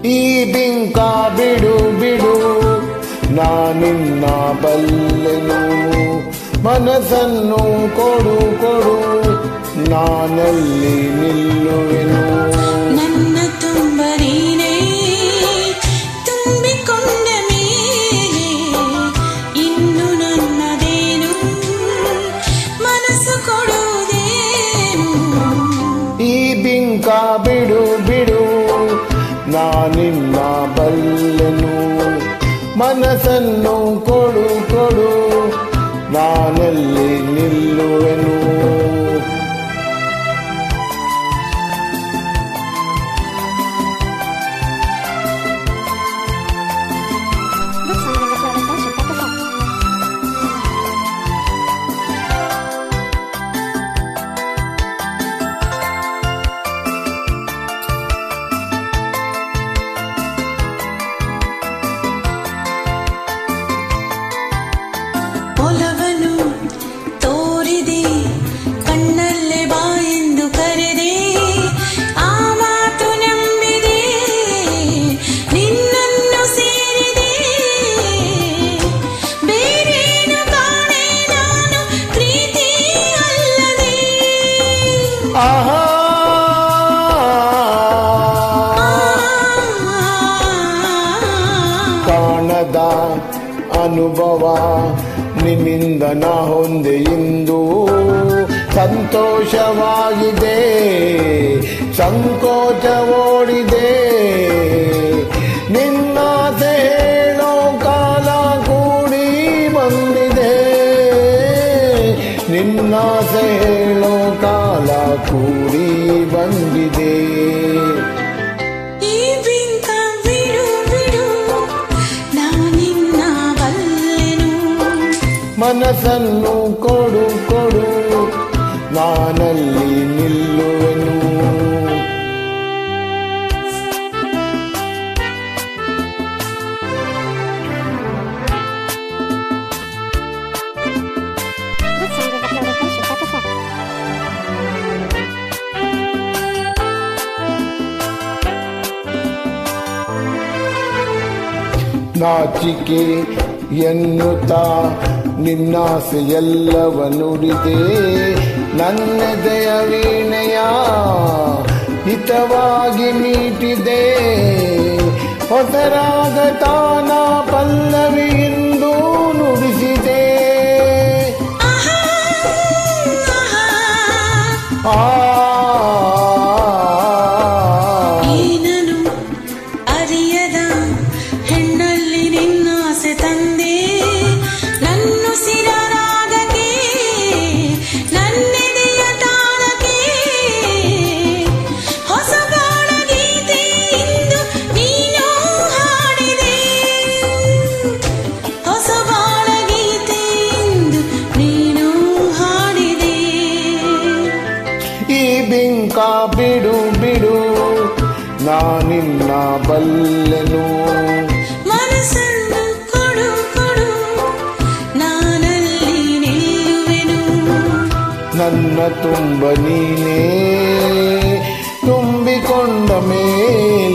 ಈ ಬಿಂಕ ಬಿಡು ಬಿಡು ನಾನಿನ್ನ ಬಲ್ಲೆನು ಮನಸ್ಸನ್ನು ಕೊಡು ಕೊಡು ನಾನಲ್ಲಿ ನಿಲ್ಲುವೆನು ನನ್ನ ತುಂಬ ನೀನೇ ತುಂಬಿಕೊಂಡ ಮೇಲೆ ಇನ್ನು ನನ್ನದೇನು ಮನಸ್ಸು ಕೊಡುವುದೇನು ಈ ಬಿಂಕ ಬಿಡು ಬಿಡು ನಾನಿನ್ನ ಬಲ್ಲೆನು ಮನಸ್ಸನ್ನು ಕೊಡು ಕೊಡು ನಾನಲ್ಲಿ ನಿಲ್ಲುವೆನು This song is recorded by Shubha Prasad. ಒಲವನು ತೋರಿದೆ ಕಣ್ಣಲ್ಲೇ ಬಾ ಎಂದು ಕರೆದೆ ಆ ಮಾತು ನಂಬಿದೆ ನಿನ್ನನ್ನು ಸೇರಿದೆ ಬೇರೇನು ಕಾಣೆ ನಾನು ಪ್ರೀತಿ ಅಲ್ಲದೆ ಆಹಾ ಕಾಣದ ಅನುಭವ ನಿನ್ನಿಂದ ನಾ ಹೊಂದೆ ಇಂದು ಸಂತೋಷವಾಗಿದೆ ಸಂಕೋಚ ಓಡಿದೆ ನಿನ್ನ ಹೇಳೋ ಕಾಲ ಕೂಡಿ ಬಂದಿದೆ ನಿನ್ನ ಹೇಳೋ ಕಾಲ ಕೂಡಿ ಬಂದಿದೆ ಈ ಬಿಂಕ ಬಿಡು ಬಿಡು ನಾನಿನ್ನ ಬಲ್ಲೆನು ಮನಸ್ಸನ್ನು ಕೊಡು ಕೊಡು ನಾನಲ್ಲಿ ನಿಲ್ಲುವೆನು This song is recorded by Shubha Prasad. ನಾಚಿಕೆ ಎನ್ನುತ್ತಾ ನಿನ್ನಾಸೆ ಎಲ್ಲವ ನುಡಿದೆ ನನ್ನೆದೆಯ ವೀಣೆಯ ಹಿತವಾಗಿ ಮೀಟಿದೆ ಹೊಸರಾಗ ತಾನ ಪಲ್ಲವಿ ಎಂದು ನುಡಿಸಿದೆ ಆಹಾ ಆಹಾ ಆ ಏನನು ಅರಿಯದ ಹೆಣ್ಣಲ್ಲಿ ನಿನ್ನಾಸೆ ತಂದೆ ನನ್ನುಸಿರ ರಾಗಕ್ಕೆ ನನ್ನೆದೆಯ ತಾಳಕ್ಕೆ ಹೊಸ ಬಾಳ ಗೀತೆ ಇಂದು ನೀನು ಹಾಡಿದೆ ಹೊಸ ಬಾಳ ಗೀತೆ ಇಂದು ನೀನು ಹಾಡಿದೆ ಈ ಬಿಂಕ ಬಿಡು ಬಿಡು ನಾನಿನ್ನ ಬಲ್ಲೆನು ಮನಸ್ಸನ್ನು ಕೊಡು ಕೊಡು ನಾನಲ್ಲಿ ನಿಲ್ಲುವೆನು ನನ್ನ ತುಂಬ ನೀನೇ ತುಂಬಿಕೊಂಡ ಮೇಲೆ